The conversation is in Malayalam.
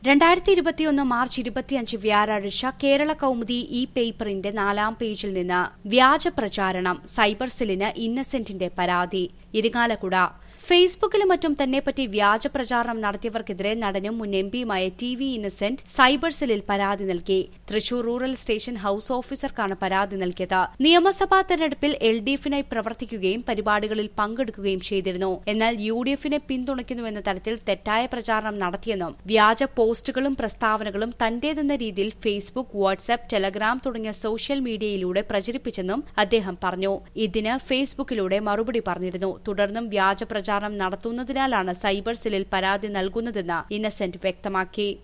രണ്ടായിരത്തി ഇരുപത്തിയൊന്ന് മാർച്ച് ഇരുപത്തിയഞ്ച് വ്യാഴാഴ്ച കേരള കൗമുദി ഇ പേപ്പറിന്റെ നാലാം പേജിൽ നിന്ന് വ്യാജ പ്രചാരണം സൈബർ സെല്ലിന് ഇന്നസെന്റിന്റെ പരാതി ഇരിങ്ങാലക്കുട ഫേസ്ബുക്കിലും മറ്റും തന്നെപ്പറ്റി വ്യാജ പ്രചാരണം നടത്തിയവർക്കെതിരെ നടനും മുൻ എംപിയുമായ ടി വി ഇന്നസെന്റ് സൈബർ സെല്ലിൽ പരാതി നൽകി തൃശൂർ റൂറൽ സ്റ്റേഷൻ ഹൌസ് ഓഫീസർക്കാണ് പരാതി നൽകിയത് നിയമസഭാ തെരഞ്ഞെടുപ്പിൽ എൽ ഡി എഫിനായി പ്രവർത്തിക്കുകയും പരിപാടികളിൽ പങ്കെടുക്കുകയും ചെയ്തിരുന്നു എന്നാൽ യു ഡി എഫിനെ പിന്തുണയ്ക്കുന്നുവെന്ന തരത്തിൽ തെറ്റായ പ്രചാരണം നടത്തിയെന്നും വ്യാജ പോസ്റ്റുകളും പ്രസ്താവനകളും തന്റേതെന്ന രീതിയിൽ ഫേസ്ബുക്ക് വാട്സ്ആപ്പ് ടെലഗ്രാം തുടങ്ങിയ സോഷ്യൽ മീഡിയയിലൂടെ പ്രചരിപ്പിച്ചെന്നും അദ്ദേഹം പറഞ്ഞു ഇതിന് ഫേസ്ബുക്കിലൂടെ മറുപടി പറഞ്ഞിരുന്നു തുടർന്നും വ്യാജ പ്രചാരണം നടത്തുന്നതിനാലാണ് സൈബർ സെല്ലിൽ പരാതി നൽകുന്നതെന്ന് ഇന്നസെന്റ് വ്യക്തമാക്കി